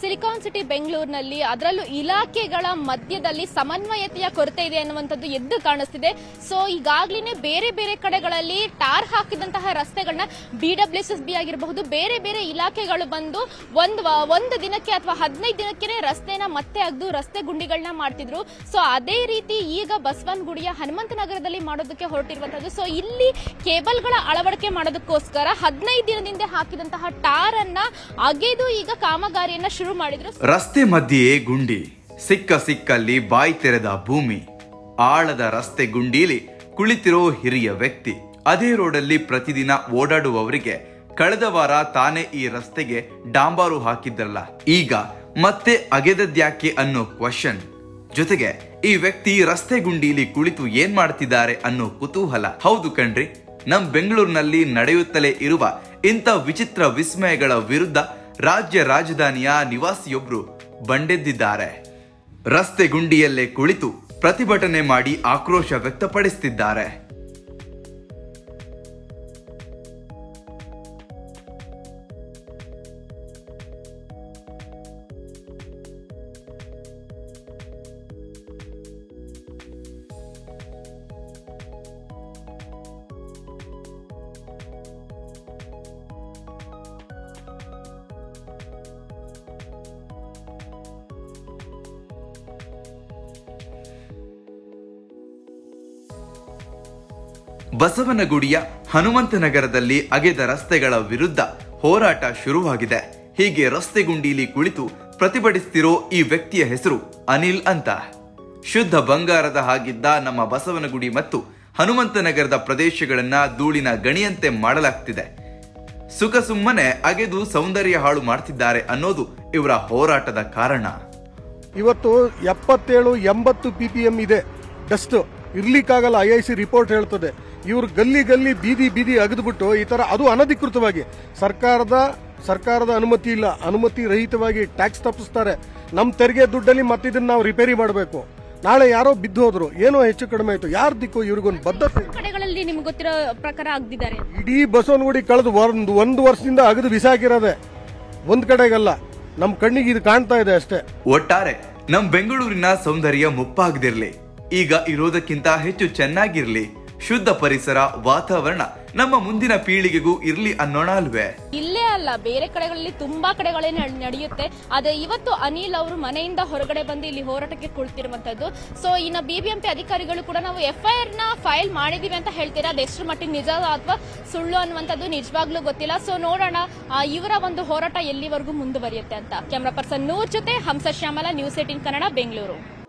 silicon city ಬೆಂಗಳೂರಿನಲ್ಲಿ ಅದರಲ್ಲೂ ಇಲಾಖೆಗಳ ಮಧ್ಯದಲ್ಲಿ ಸಮನ್ವಯತೆಯ ಕೊರತೆ ಇದೆ ಅನ್ನುವಂಥದ್ದು ಎದ್ದು ಕಾಣಿಸ್ತಿದೆ ಸೊ ಈಗಾಗಲೇ ಬೇರೆ ಬೇರೆ ಕಡೆಗಳಲ್ಲಿ ಟಾರ್ ಹಾಕಿದಂತಹ ರಸ್ತೆಗಳನ್ನ ಬಿ ಡಬ್ಲ್ಯೂ ಎಸ್ ಬಿ ಆಗಿರಬಹುದು ಬೇರೆ ಬೇರೆ ಇಲಾಖೆಗಳು ಬಂದು ಒಂದು ವ- ಒಂದು ದಿನಕ್ಕೆ ಅಥವಾ ಹದಿನೈದು ದಿನಕ್ಕೆ ರಸ್ತೆನ ಮತ್ತೆ ಅಗ್ದು ರಸ್ತೆ ಗುಂಡಿಗಳನ್ನ ಮಾಡ್ತಿದ್ರು ಸೊ ಅದೇ ರೀತಿ ಈಗ ಬಸವನಗುಡಿಯ ಹನುಮಂತ ನಗರದಲ್ಲಿ ಮಾಡೋದಕ್ಕೆ ಹೊರಟಿರುವಂತದ್ದು ಸೊ ಇಲ್ಲಿ ಕೇಬಲ್ಗಳ ಅಳವಡಿಕೆ ಮಾಡೋದಕ್ಕೋಸ್ಕರ ಹದಿನೈದು ದಿನದಿಂದ ಹಾಕಿದಂತಹ ಟಾರ್ ಅನ್ನ ಅಗೆದು ಈಗ ಕಾಮಗಾರಿಯನ್ನ ಶುರು ಮಾಡಿದ್ರು ರಸ್ತೆ ಮಧ್ಯೆಯೇ ಗುಂಡಿ ಸಿಕ್ಕ ಸಿಕ್ಕಲ್ಲಿ ಬಾಯಿ ತೆರೆದ ಭೂಮಿ ಆಳದ ರಸ್ತೆ ಗುಂಡೀಲಿ ಕುಳಿತಿರೋ ಹಿರಿಯ ವ್ಯಕ್ತಿ ಅದೇ ರೋಡಲ್ಲಿ ಪ್ರತಿದಿನ ಓಡಾಡುವವರಿಗೆ ಕಳೆದ ವಾರ ತಾನೇ ಈ ರಸ್ತೆಗೆ ಡಾಂಬಾರು ಹಾಕಿದ್ರಲ್ಲ ಈಗ ಮತ್ತೆ ಅಗೆದದ್ಯಾಕೆ ಅನ್ನೋ ಕ್ವಶನ್ ಜೊತೆಗೆ ಈ ವ್ಯಕ್ತಿ ರಸ್ತೆ ಗುಂಡೀಲಿ ಕುಳಿತು ಏನ್ ಮಾಡ್ತಿದ್ದಾರೆ ಅನ್ನೋ ಕುತೂಹಲ ಹೌದು ಕಣ್ರಿ ನಮ್ ಬೆಂಗಳೂರಿನಲ್ಲಿ ನಡೆಯುತ್ತಲೇ ಇರುವ ಇಂಥ ವಿಚಿತ್ರ ವಿಸ್ಮಯಗಳ ವಿರುದ್ಧ ರಾಜ್ಯ ರಾಜಧಾನಿಯ ನಿವಾಸಿಯೊಬ್ರು ಬಂಡೆದ್ದಿದ್ದಾರೆ ರಸ್ತೆ ಗುಂಡಿಯಲ್ಲೇ ಕುಳಿತು ಪ್ರತಿಭಟನೆ ಮಾಡಿ ಆಕ್ರೋಶ ವ್ಯಕ್ತಪಡಿಸುತ್ತಿದ್ದಾರೆ ಬಸವನಗುಡಿಯ ಹನುಮಂತನಗರದಲ್ಲಿ ಅಗೆದ ರಸ್ತೆಗಳ ವಿರುದ್ಧ ಹೋರಾಟ ಶುರುವಾಗಿದೆ ಹೀಗೆ ರಸ್ತೆ ಗುಂಡೀಲಿ ಕುಳಿತು ಪ್ರತಿಭಟಿಸ್ತಿರೋ ಈ ವ್ಯಕ್ತಿಯ ಹೆಸರು ಅನಿಲ್ ಅಂತ ಶುದ್ಧ ಬಂಗಾರದ ಹಾಗಿದ್ದ ನಮ್ಮ ಬಸವನಗುಡಿ ಮತ್ತು ಹನುಮಂತನಗರದ ಪ್ರದೇಶಗಳನ್ನ ಧೂಳಿನ ಗಣಿಯಂತೆ ಮಾಡಲಾಗ್ತಿದೆ ಸುಖ ಸುಮ್ಮನೆ ಅಗೆದು ಸೌಂದರ್ಯ ಹಾಳು ಮಾಡ್ತಿದ್ದಾರೆ ಅನ್ನೋದು ಇವರ ಹೋರಾಟದ ಕಾರಣ ಇವತ್ತು ಎಪ್ಪತ್ತೇಳು ಎಂಬತ್ತು ಪಿ ಪಿ ಎಂ ಇದೆ ಡಸ್ಟ್ ಇರ್ಲಿಕ್ಕಾಗಲ್ಲ ಐ ಐ ಸಿ ರಿಪೋರ್ಟ್ ಹೇಳ್ತದೆ ಇವ್ರು ಗಲ್ಲಿ ಗಲ್ಲಿ ಬೀದಿ ಬೀದಿ ಅಗೆದ್ಬಿಟ್ಟು ಈ ತರ ಅದು ಅನಧಿಕೃತವಾಗಿ ಸರ್ಕಾರದ ಸರ್ಕಾರದ ಅನುಮತಿ ಇಲ್ಲ ಅನುಮತಿ ರಹಿತವಾಗಿ ಟ್ಯಾಕ್ಸ್ ತಪ್ಪಿಸ್ತಾರೆ ನಮ್ಮ ತೆರಿಗೆ ದುಡ್ಡಲ್ಲಿ ಮತ್ತಿದನ್ನ ನಾವು ರಿಪೇರಿ ಮಾಡಬೇಕು ನಾಳೆ ಯಾರೋ ಬಿದ್ದು ಹೋದ್ರು ಏನೋ ಹೆಚ್ಚು ಕಡಿಮೆ ಆಯ್ತು ಯಾರ ದಿಕ್ಕು ಇವ್ರಿಗೊಂದು ಬದ್ಧತೆ ಕಡೆಗಳಲ್ಲಿ ನಿಮ್ಗೆ ಗೊತ್ತಿರೋ ಪ್ರಕಾರ ಆಗ್ದಿದ್ದಾರೆ ಇಡೀ ಬಸವನಗುಡಿ ಕಳೆದು ಒಂದು ಒಂದು ವರ್ಷದಿಂದ ಅಗದು ಬಿಸಾಕಿರೋದೆ ಒಂದ್ ಕಡೆಗಲ್ಲ ನಮ್ಮ ಕಣ್ಣಿಗೆ ಇದು ಕಾಣ್ತಾ ಇದೆ ಅಷ್ಟೇ ಒಟ್ಟಾರೆ ನಮ್ ಬೆಂಗಳೂರಿನ ಸೌಂದರ್ಯ ಮುಪ್ಪಾಗದಿರ್ಲಿ ಈಗ ಇರೋದಕ್ಕಿಂತ ಹೆಚ್ಚು ಚೆನ್ನಾಗಿರ್ಲಿ ಶುದ್ಧ ಪರಿಸರ ವಾತಾವರಣ ನಮ್ಮ ಮುಂದಿನ ಪೀಳಿಗೆಗೂ ಇರ್ಲಿ ಅನ್ನೋಣ ಅಲ್ವೇ ಇಲ್ಲೇ ಅಲ್ಲ ಬೇರೆ ಕಡೆಗಳಲ್ಲಿ ತುಂಬಾ ಕಡೆಗಳೇ ನಡ್- ನಡೆಯುತ್ತೆ ಆದ್ರೆ ಇವತ್ತು ಅನಿಲ್ ಅವರು ಮನೆಯಿಂದ ಹೊರಗಡೆ ಬಂದು ಇಲ್ಲಿ ಹೋರಾಟಕ್ಕೆ ಕುಳಿತಿರುವಂತದ್ದು ಸೊ ಇನ್ನು ಬಿಬಿಎಂಪಿ ಅಧಿಕಾರಿಗಳು ಕೂಡ ನಾವು ಎಫ್ಐಆರ್ ನ ಫೈಲ್ ಮಾಡಿದೀವಿ ಅಂತ ಹೇಳ್ತೀರಾ ಅದು ಎಷ್ಟು ಮಟ್ಟಿಗೆ ನಿಜ ಅಥವಾ ಸುಳ್ಳು ಅನ್ನುವಂಥದ್ದು ನಿಜವಾಗ್ಲೂ ಗೊತ್ತಿಲ್ಲ ಸೊ ನೋಡೋಣ ಆ, ಇವರ ಒಂದು ಹೋರಾಟ ಎಲ್ಲಿವರೆಗೂ ಮುಂದುವರಿಯುತ್ತೆ ಅಂತ ಕ್ಯಾಮ್ರಾ ಪರ್ಸನ್ ನೂರ್ ಜೊತೆ ಹಂಸ ಶ್ಯಾಮಲ ನ್ಯೂಸ್ ಏಟಿನ್ ಕನ್ನಡ ಬೆಂಗಳೂರು